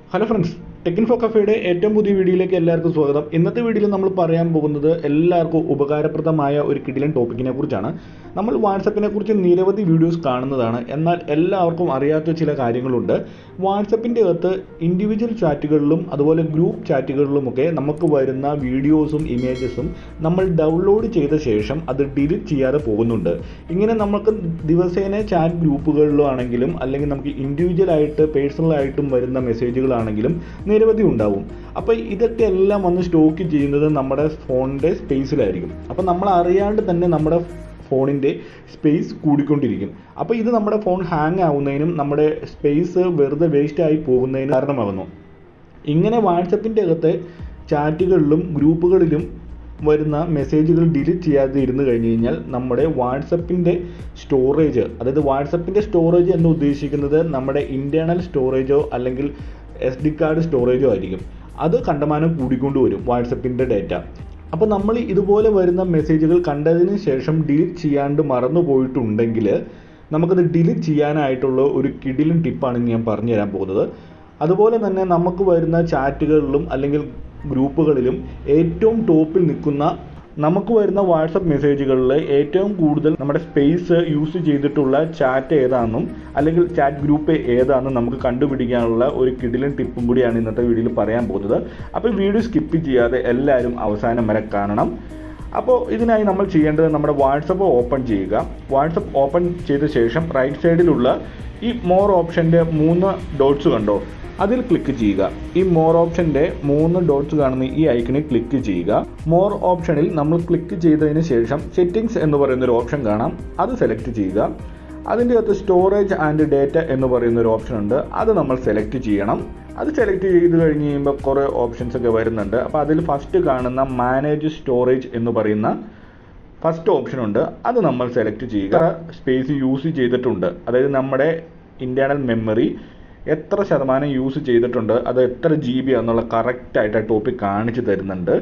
hello friends ടെക്കിൻ ഫോ കഫേയുടെ ഏറ്റവും പുതിയ വീഡിയോയിലേക്ക് എല്ലാവർക്കും സ്വാഗതം ഇന്നത്തെ വീഡിയോയിൽ നമ്മൾ പറയാൻ പോകുന്നത് എല്ലാവർക്കും ഉപകാരപ്രദമായ ഒരു കിടിലൻ ടോപ്പിക്കിനെ കുറിച്ചാണ് നമ്മൾ വാട്സപ്പിനെ കുറിച്ച് നിരവധി വീഡിയോസ് കാണുന്നതാണ് എന്നാൽ എല്ലാവർക്കും അറിയാത്ത ചില കാര്യങ്ങളുണ്ട് വാട്സപ്പിൻ്റെ അകത്ത് ഇൻഡിവിജ്വൽ ചാറ്റുകളിലും അതുപോലെ ഗ്രൂപ്പ് ചാറ്റുകളിലുമൊക്കെ നമുക്ക് വരുന്ന വീഡിയോസും ഇമേജസും നമ്മൾ ഡൗൺലോഡ് ചെയ്ത ശേഷം അത് ഡിലീറ്റ് ചെയ്യാതെ പോകുന്നുണ്ട് ഇങ്ങനെ നമുക്ക് ദിവസേന ചാറ്റ് ഗ്രൂപ്പുകളിലോ ആണെങ്കിലും അല്ലെങ്കിൽ നമുക്ക് ഇൻഡിവിജ്വൽ ആയിട്ട് പേഴ്സണൽ ആയിട്ടും വരുന്ന മെസ്സേജുകളാണെങ്കിലും നിരവധി ഉണ്ടാവും അപ്പോൾ ഇതൊക്കെ എല്ലാം വന്ന് സ്റ്റോക്ക് ചെയ്യുന്നത് നമ്മുടെ ഫോണിൻ്റെ സ്പേസിലായിരിക്കും അപ്പോൾ നമ്മൾ അറിയാണ്ട് തന്നെ നമ്മുടെ ഫോണിൻ്റെ സ്പേസ് കൂടിക്കൊണ്ടിരിക്കും അപ്പോൾ ഇത് നമ്മുടെ ഫോൺ ഹാങ് ആവുന്നതിനും നമ്മുടെ സ്പേസ് വെറുതെ വേസ്റ്റ് ആയി പോകുന്നതിനും കാരണമാകുന്നു ഇങ്ങനെ വാട്സപ്പിൻ്റെ അകത്തെ ചാറ്റുകളിലും ഗ്രൂപ്പുകളിലും വരുന്ന മെസ്സേജുകൾ ഡിലീറ്റ് ചെയ്യാതെ ഇരുന്ന് കഴിഞ്ഞ് കഴിഞ്ഞാൽ നമ്മുടെ വാട്സപ്പിൻ്റെ സ്റ്റോറേജ് അതായത് വാട്സപ്പിൻ്റെ സ്റ്റോറേജ് എന്ന് ഉദ്ദേശിക്കുന്നത് നമ്മുടെ ഇൻറ്റേർണൽ സ്റ്റോറേജോ അല്ലെങ്കിൽ എസ് ഡി കാർഡ് സ്റ്റോറേജോ ആയിരിക്കും അത് കണ്ടമാനം കൂടിക്കൊണ്ട് വരും വാട്സപ്പിൻ്റെ ഡേറ്റ അപ്പോൾ നമ്മൾ ഇതുപോലെ വരുന്ന മെസ്സേജുകൾ കണ്ടതിന് ശേഷം ഡിലീറ്റ് ചെയ്യാണ്ട് മറന്നു പോയിട്ടുണ്ടെങ്കിൽ നമുക്കത് ഡിലീറ്റ് ചെയ്യാനായിട്ടുള്ള ഒരു കിടിലൻ ടിപ്പാണ് ഞാൻ പറഞ്ഞു തരാൻ പോകുന്നത് അതുപോലെ തന്നെ നമുക്ക് വരുന്ന ചാറ്റുകളിലും അല്ലെങ്കിൽ ഗ്രൂപ്പുകളിലും ഏറ്റവും ടോപ്പിൽ നിൽക്കുന്ന നമുക്ക് വരുന്ന വാട്സപ്പ് മെസ്സേജുകളിൽ ഏറ്റവും കൂടുതൽ നമ്മുടെ സ്പേസ് യൂസ് ചെയ്തിട്ടുള്ള ചാറ്റ് ഏതാണെന്നും അല്ലെങ്കിൽ ചാറ്റ് ഗ്രൂപ്പ് ഏതാണെന്നും നമുക്ക് കണ്ടുപിടിക്കാനുള്ള ഒരു കിടിലൻ ടിപ്പും കൂടിയാണ് ഇന്നത്തെ വീഡിയോയിൽ പറയാൻ പോകുന്നത് അപ്പോൾ വീഡിയോ സ്കിപ്പ് ചെയ്യാതെ എല്ലാവരും അവസാനം വരെ കാണണം അപ്പോൾ ഇതിനായി നമ്മൾ ചെയ്യേണ്ടത് നമ്മുടെ വാട്സപ്പ് ഓപ്പൺ ചെയ്യുക വാട്സപ്പ് ഓപ്പൺ ചെയ്ത ശേഷം റൈറ്റ് സൈഡിലുള്ള ഈ മോർ ഓപ്ഷൻ്റെ മൂന്ന് ഡോട്ട്സ് കണ്ടോ അതിൽ ക്ലിക്ക് ചെയ്യുക ഈ മോർ ഓപ്ഷൻ്റെ മൂന്ന് ഡോട്ട്സ് കാണുന്ന ഈ ഐക്കണിൽ ക്ലിക്ക് ചെയ്യുക മോർ ഓപ്ഷനിൽ നമ്മൾ ക്ലിക്ക് ചെയ്തതിന് ശേഷം സെറ്റിംഗ്സ് എന്ന് പറയുന്ന ഒരു ഓപ്ഷൻ കാണാം അത് സെലക്ട് ചെയ്യുക അതിൻ്റെ അകത്ത് സ്റ്റോറേജ് ആൻഡ് ഡേറ്റ എന്ന് പറയുന്ന ഒരു ഓപ്ഷൻ ഉണ്ട് അത് നമ്മൾ സെലക്ട് ചെയ്യണം അത് സെലക്ട് ചെയ്ത് കഴിഞ്ഞ് കഴിയുമ്പോൾ കുറേ ഓപ്ഷൻസ് ഒക്കെ വരുന്നുണ്ട് അപ്പോൾ അതിൽ ഫസ്റ്റ് കാണുന്ന മാനേജ് സ്റ്റോറേജ് എന്ന് പറയുന്ന ഫസ്റ്റ് ഓപ്ഷൻ ഉണ്ട് അത് നമ്മൾ സെലക്ട് ചെയ്യുക സ്പേസ് യൂസ് ചെയ്തിട്ടുണ്ട് അതായത് നമ്മുടെ ഇൻറ്റേർണൽ മെമ്മറി എത്ര ശതമാനം യൂസ് ചെയ്തിട്ടുണ്ട് അത് എത്ര ജി ബി എന്നുള്ള കറക്റ്റായിട്ട് ആ ടോപ്പിക് കാണിച്ചു തരുന്നുണ്ട്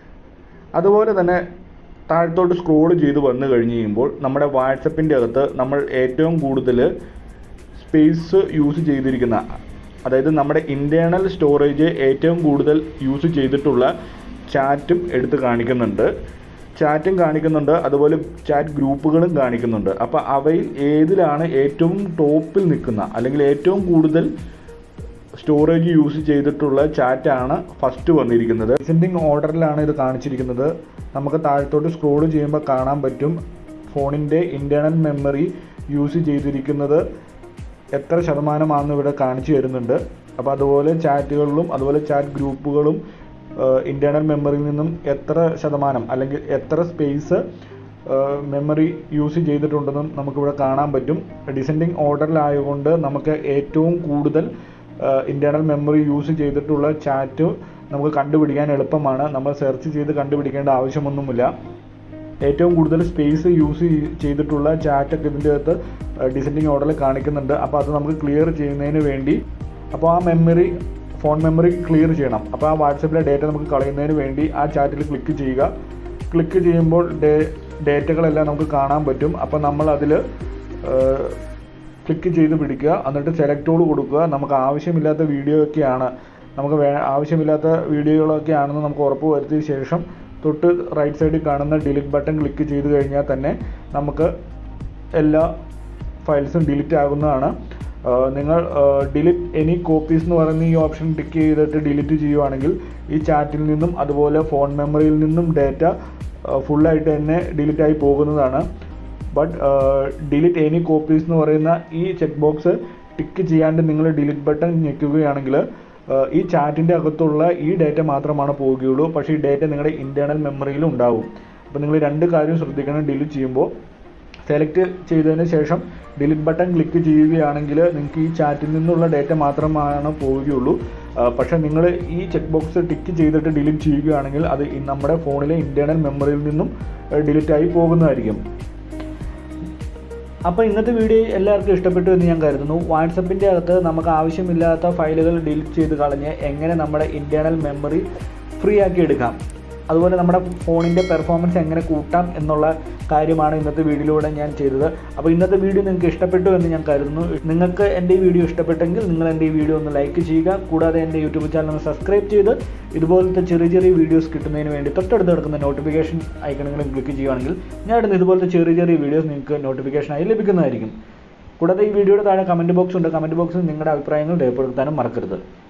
അതുപോലെ തന്നെ താഴത്തോട്ട് സ്ക്രോൾ ചെയ്ത് വന്നു കഴിഞ്ഞ് കഴിയുമ്പോൾ നമ്മുടെ വാട്സപ്പിൻ്റെ അകത്ത് നമ്മൾ ഏറ്റവും കൂടുതൽ സ്പേസ് യൂസ് ചെയ്തിരിക്കുന്ന അതായത് നമ്മുടെ ഇൻറ്റേർണൽ സ്റ്റോറേജ് ഏറ്റവും കൂടുതൽ യൂസ് ചെയ്തിട്ടുള്ള ചാറ്റും എടുത്ത് കാണിക്കുന്നുണ്ട് ചാറ്റും കാണിക്കുന്നുണ്ട് അതുപോലെ ചാറ്റ് ഗ്രൂപ്പുകളും കാണിക്കുന്നുണ്ട് അപ്പോൾ അവയിൽ ഏതിലാണ് ഏറ്റവും ടോപ്പിൽ നിൽക്കുന്ന അല്ലെങ്കിൽ ഏറ്റവും കൂടുതൽ സ്റ്റോറേജ് യൂസ് ചെയ്തിട്ടുള്ള ചാറ്റാണ് ഫസ്റ്റ് വന്നിരിക്കുന്നത് സെൻഡിങ് ഓർഡറിലാണ് ഇത് കാണിച്ചിരിക്കുന്നത് നമുക്ക് താഴത്തോട്ട് സ്ക്രോൾ ചെയ്യുമ്പോൾ കാണാൻ പറ്റും ഫോണിൻ്റെ ഇൻറ്റേർണൽ മെമ്മറി യൂസ് ചെയ്തിരിക്കുന്നത് എത്ര ശതമാനമാണെന്ന് ഇവിടെ കാണിച്ചു തരുന്നുണ്ട് അപ്പോൾ അതുപോലെ ചാറ്റുകളിലും അതുപോലെ ചാറ്റ് ഗ്രൂപ്പുകളും ഇൻറ്റേർണൽ മെമ്മറിയിൽ നിന്നും എത്ര ശതമാനം അല്ലെങ്കിൽ എത്ര സ്പേസ് മെമ്മറി യൂസ് ചെയ്തിട്ടുണ്ടെന്നും നമുക്കിവിടെ കാണാൻ പറ്റും ഡിസെൻഡിങ് ഓർഡറിലായതുകൊണ്ട് നമുക്ക് ഏറ്റവും കൂടുതൽ ഇൻറ്റേർണൽ മെമ്മറി യൂസ് ചെയ്തിട്ടുള്ള ചാറ്റ് നമുക്ക് കണ്ടുപിടിക്കാൻ എളുപ്പമാണ് നമ്മൾ സെർച്ച് ചെയ്ത് കണ്ടുപിടിക്കേണ്ട ആവശ്യമൊന്നുമില്ല ഏറ്റവും കൂടുതൽ സ്പേസ് യൂസ് ചെയ്തിട്ടുള്ള ചാറ്റൊക്കെ ഇതിൻ്റെ അകത്ത് ഡിസെൻഡിങ് ഓർഡറിൽ കാണിക്കുന്നുണ്ട് അപ്പോൾ അത് നമുക്ക് ക്ലിയർ ചെയ്യുന്നതിന് വേണ്ടി അപ്പോൾ ആ മെമ്മറി ഫോൺ മെമ്മറി ക്ലിയർ ചെയ്യണം അപ്പോൾ ആ വാട്സപ്പിലെ ഡേറ്റ നമുക്ക് കളയുന്നതിന് വേണ്ടി ആ ചാറ്റിൽ ക്ലിക്ക് ചെയ്യുക ക്ലിക്ക് ചെയ്യുമ്പോൾ ഡേ ഡേറ്റകളെല്ലാം നമുക്ക് കാണാൻ പറ്റും അപ്പോൾ നമ്മൾ അതിൽ ക്ലിക്ക് ചെയ്ത് പിടിക്കുക എന്നിട്ട് സെലക്റ്റോട് കൊടുക്കുക നമുക്ക് ആവശ്യമില്ലാത്ത വീഡിയോ ഒക്കെയാണ് നമുക്ക് വേ ആവശ്യമില്ലാത്ത വീഡിയോകളൊക്കെ ആണെന്ന് നമുക്ക് ഉറപ്പ് വരുത്തിയ ശേഷം തൊട്ട് റൈറ്റ് സൈഡിൽ കാണുന്ന ഡിലീറ്റ് ബട്ടൺ ക്ലിക്ക് ചെയ്ത് കഴിഞ്ഞാൽ തന്നെ നമുക്ക് എല്ലാ ഫയൽസും ഡിലീറ്റ് ആകുന്നതാണ് നിങ്ങൾ ഡിലീറ്റ് എനി കോപ്പീസ് എന്ന് പറയുന്ന ഈ ഓപ്ഷൻ ടിക്ക് ചെയ്തിട്ട് ഡിലീറ്റ് ചെയ്യുവാണെങ്കിൽ ഈ ചാറ്റിൽ നിന്നും അതുപോലെ ഫോൺ മെമ്മറിയിൽ നിന്നും ഡേറ്റ ഫുള്ളായിട്ട് തന്നെ ഡിലീറ്റ് ആയി പോകുന്നതാണ് ബട്ട് ഡിലീറ്റ് എനി കോപ്പീസ് എന്ന് പറയുന്ന ഈ ചെക്ക് ബോക്സ് ടിക്ക് ചെയ്യാണ്ട് നിങ്ങൾ ഡിലീറ്റ് ബട്ടൺ ഞെക്കുകയാണെങ്കിൽ ഈ ചാറ്റിൻ്റെ അകത്തുള്ള ഈ ഡേറ്റ മാത്രമാണ് പോവുകയുള്ളൂ പക്ഷേ ഈ ഡേറ്റ നിങ്ങളുടെ ഇൻറ്റേർണൽ മെമ്മറിയിലും ഉണ്ടാവും അപ്പോൾ നിങ്ങൾ രണ്ട് കാര്യം ശ്രദ്ധിക്കണം ഡിലീറ്റ് ചെയ്യുമ്പോൾ സെലക്ട് ചെയ്തതിന് ശേഷം ഡിലീറ്റ് ബട്ടൺ ക്ലിക്ക് ചെയ്യുകയാണെങ്കിൽ നിങ്ങൾക്ക് ഈ ചാറ്റിൽ നിന്നുള്ള ഡേറ്റ മാത്രമാണ് പോവുകയുള്ളൂ പക്ഷേ നിങ്ങൾ ഈ ചെക്ക് ബോക്സ് ടിക്ക് ചെയ്തിട്ട് ഡിലീറ്റ് ചെയ്യുകയാണെങ്കിൽ അത് നമ്മുടെ ഫോണിലെ ഇൻറ്റേർണൽ മെമ്മറിയിൽ നിന്നും ഡിലീറ്റ് ആയി പോകുന്നതായിരിക്കും അപ്പോൾ ഇന്നത്തെ വീഡിയോ എല്ലാവർക്കും ഇഷ്ടപ്പെട്ടു എന്ന് ഞാൻ കരുതുന്നു വാട്സപ്പിൻ്റെ അകത്ത് നമുക്ക് ആവശ്യമില്ലാത്ത ഫയലുകൾ ഡിലീറ്റ് ചെയ്ത് കളഞ്ഞ് എങ്ങനെ നമ്മുടെ ഇൻറ്റേർണൽ മെമ്മറി ഫ്രീ ആക്കി എടുക്കാം അതുപോലെ നമ്മുടെ ഫോണിൻ്റെ പെർഫോമൻസ് എങ്ങനെ കൂട്ടാം എന്നുള്ള കാര്യമാണ് ഇന്നത്തെ വീഡിയോയിലൂടെ ഞാൻ ചെയ്തത് അപ്പോൾ ഇന്നത്തെ വീഡിയോ നിങ്ങൾക്ക് ഇഷ്ടപ്പെട്ടു എന്ന് ഞാൻ കരുതുന്നു നിങ്ങൾക്ക് എൻ്റെ ഈ വീഡിയോ ഇഷ്ടപ്പെട്ടെങ്കിൽ നിങ്ങൾ എൻ്റെ ഈ വീഡിയോ ഒന്ന് ലൈക്ക് ചെയ്യുക കൂടാതെ എൻ്റെ യൂട്യൂബ് ചാനൽ ഒന്ന് സബ്സ്ക്രൈബ് ചെയ്ത് ഇതുപോലത്തെ ചെറിയ ചെറിയ വീഡിയോസ് കിട്ടുന്നതിന് വേണ്ടി തൊട്ടടുത്ത് കിടക്കുന്ന നോട്ടിഫിക്കേഷൻ ഐക്കണുകളും ക്ലിക്ക് ചെയ്യുകയാണെങ്കിൽ ഞാൻ ഇടുന്ന ഇതുപോലത്തെ ചെറിയ ചെറിയ വീഡിയോസ് നിങ്ങൾക്ക് നോട്ടിഫിക്കേഷനായി ലഭിക്കുന്നതായിരിക്കും കൂടാതെ ഈ വീഡിയോയുടെ താഴെ കമൻറ്റ് ബോക്സ് ഉണ്ട് കമൻറ്റ് ബോക്സിൽ നിങ്ങളുടെ അഭിപ്രായങ്ങൾ രേഖപ്പെടുത്താനും മറക്കരുത്